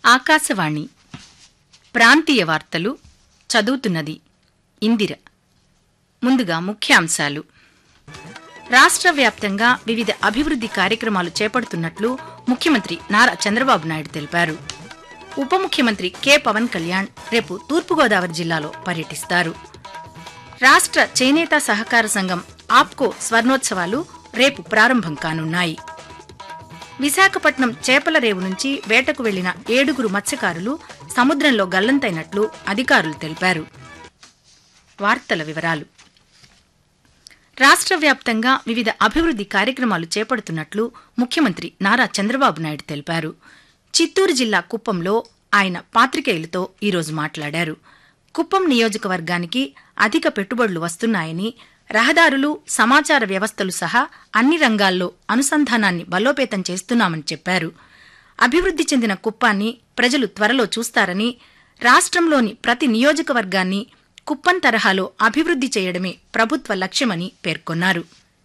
ఆకాశవాణి ప్రాంతీయ వార్తలు చదువుతున్నది ఇందిర ముందుగా ముఖ్యాంశాలు రాష్ట్ర వ్యాప్తంగా వివిధ అభివృద్ధి కార్యక్రమాలు చేపడుతున్నట్లు ముఖ్యమంత్రి నారా చంద్రబాబు నాయుడు తెలిపారు ఉప ముఖ్యమంత్రి కె పవన్ కళ్యాణ్ రేపు తూర్పుగోదావరి జిల్లాలో పర్యటిస్తారు రాష్ట్ర చేనేత సహకార సంఘం ఆప్కో స్వర్ణోత్సవాలు రేపు ప్రారంభం కానున్నాయి విశాఖపట్నం చేపల రేవు నుంచి వేటకు వెళ్లిన ఏడుగురు మత్స్యకారులు సముద్రంలో గల్లంతైనట్లు అధికారులు తెలిపారు వార్తల వివరాలు రాష్ట్ర వ్యాప్తంగా వివిధ అభివృద్ధి కార్యక్రమాలు చేపడుతున్నట్లు ముఖ్యమంత్రి నారా చంద్రబాబు నాయుడు తెలిపారు చిత్తూరు జిల్లా కుప్పంలో ఆయన పాత్రికేయులతో ఈరోజు మాట్లాడారు కుప్పం నియోజకవర్గానికి అధిక పెట్టుబడులు వస్తున్నాయని రహదారులు సమాచార వ్యవస్థలు సహా అన్ని రంగాల్లో అనుసంధానాన్ని బలోపేతం చేస్తున్నామని చెప్పారు అభివృద్ధి చెందిన కుప్పాన్ని ప్రజలు త్వరలో చూస్తారని రాష్ట్రంలోని ప్రతి నియోజకవర్గాన్ని కుప్పం తరహాలో అభివృద్ధి చేయడమే ప్రభుత్వ లక్ష్యమని పేర్కొన్నారు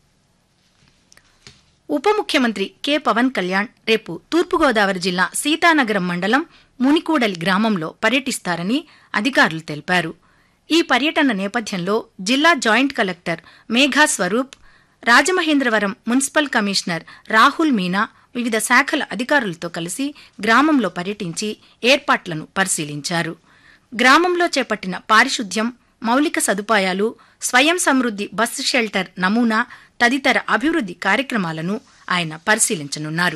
ఉప ముఖ్యమంత్రి కె పవన్ కళ్యాణ్ రేపు తూర్పుగోదావరి జిల్లా సీతానగరం మండలం మునికూడలి గ్రామంలో పర్యటిస్తారని అధికారులు తెలిపారు ఈ పర్యటన నేపథ్యంలో జిల్లా joint collector Megha Swaroop Rajamahendravaram municipal commissioner Rahul Meena వివిధ శాఖల అధికారులతో కలిసి గ్రామంలో పర్యటించి ఏర్పాట్లను పరిశీలించారు గ్రామంలో చేపట్టిన పారిశుద్ధ్యం మౌలిక సదుపాయాలు స్వయం సమృద్ధి బస్సు షెల్టర్ నమూనా తదితర అభివృద్ధి కార్యక్రమాలను ఆయన పరిశీలించనున్నారు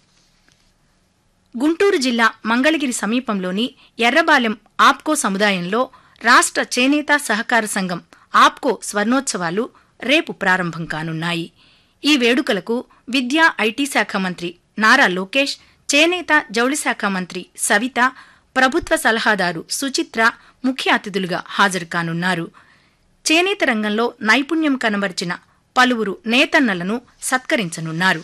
గుంటూరు జిల్లా మంగళగిరి సమీపంలోని ఎర్రబాలెం ఆప్కో సముదాయంలో రాష్ట్ర చేనేత సహకార సంఘం ఆప్కో స్వర్ణోత్సవాలు రేపు ప్రారంభం కానున్నాయి ఈ వేడుకలకు విద్యా ఐటీ శాఖ మంత్రి నారా లోకేష్ చేనేత జౌళి శాఖ మంత్రి సవిత ప్రభుత్వ సలహాదారు సుచిత్ర ముఖ్య అతిథులుగా హాజరు కానున్నారు చేనేత రంగంలో నైపుణ్యం కనబరిచిన పలువురు నేతన్నలను సత్కరించనున్నారు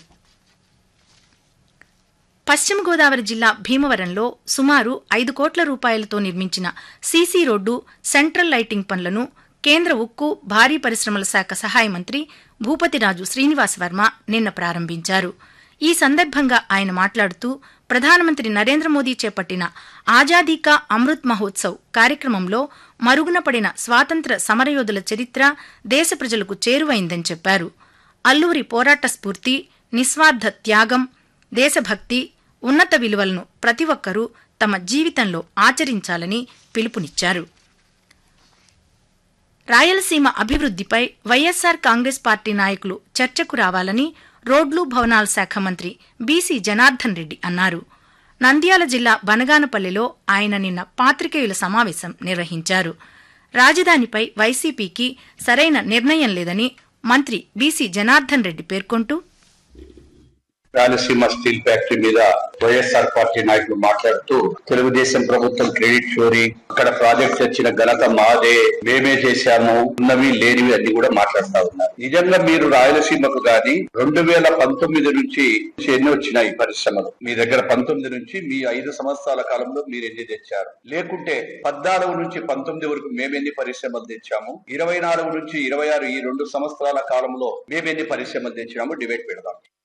పశ్చిమ గోదావరి జిల్లా భీమవరంలో సుమారు ఐదు కోట్ల రూపాయలతో నిర్మించిన సీసీ రోడ్డు సెంట్రల్ లైటింగ్ పనులను కేంద్ర ఉక్కు భారీ పరిశ్రమల శాఖ సహాయ మంత్రి భూపతిరాజు శ్రీనివాస్ వర్మ నిన్న ప్రారంభించారు ఈ సందర్భంగా ఆయన మాట్లాడుతూ ప్రధానమంత్రి నరేంద్ర మోదీ చేపట్టిన ఆజాదీ కా అమృత్ మహోత్సవ్ కార్యక్రమంలో మరుగున పడిన స్వాతంత్ర సమరయోధుల చరిత్ర దేశ ప్రజలకు చేరువైందని చెప్పారు అల్లూరి పోరాట స్ఫూర్తి నిస్వార్థ త్యాగం దేశభక్తి ఉన్నత విలువలను ప్రతి ఒక్కరూ తమ జీవితంలో ఆచరించాలని పిలుపునిచ్చారు రాయలసీమ అభివృద్ధిపై వైఎస్సార్ కాంగ్రెస్ పార్టీ నాయకులు చర్చకు రావాలని రోడ్లు భవనాల శాఖ మంత్రి బీసీ జనార్దన్ రెడ్డి అన్నారు నంద్యాల జిల్లా బనగానపల్లిలో ఆయన నిన్న పాత్రికేయుల సమావేశం నిర్వహించారు రాజధానిపై వైసీపీకి సరైన నిర్ణయం లేదని మంత్రి బీసీ జనార్దన్ రెడ్డి పేర్కొంటూ రాయలసీమ స్టీల్ ఫ్యాక్టరీ మీద వైఎస్ఆర్ పార్టీ నాయకులు మాట్లాడుతూ తెలుగుదేశం ప్రభుత్వం క్రెడిట్ చోరీ అక్కడ ప్రాజెక్ట్ వచ్చిన ఘనత మాదే మేమే చేశాము ఉన్నవి లేనివి అన్ని కూడా మాట్లాడుతా ఉన్నారు నిజంగా మీరు రాయలసీమకు గాని రెండు వేల పంతొమ్మిది నుంచి ఎన్ని వచ్చినాయి పరిశ్రమలు మీ దగ్గర పంతొమ్మిది నుంచి మీ ఐదు సంవత్సరాల కాలంలో మీరు ఎన్ని తెచ్చారు లేకుంటే పద్నాలుగు నుంచి పంతొమ్మిది వరకు మేమెన్ని పరిశ్రమలు తెచ్చాము ఇరవై నాలుగు నుంచి ఇరవై ఆరు ఈ రెండు సంవత్సరాల కాలంలో మేమెన్ని పరిశ్రమలు తెచ్చాము డిబేట్ పెడదాం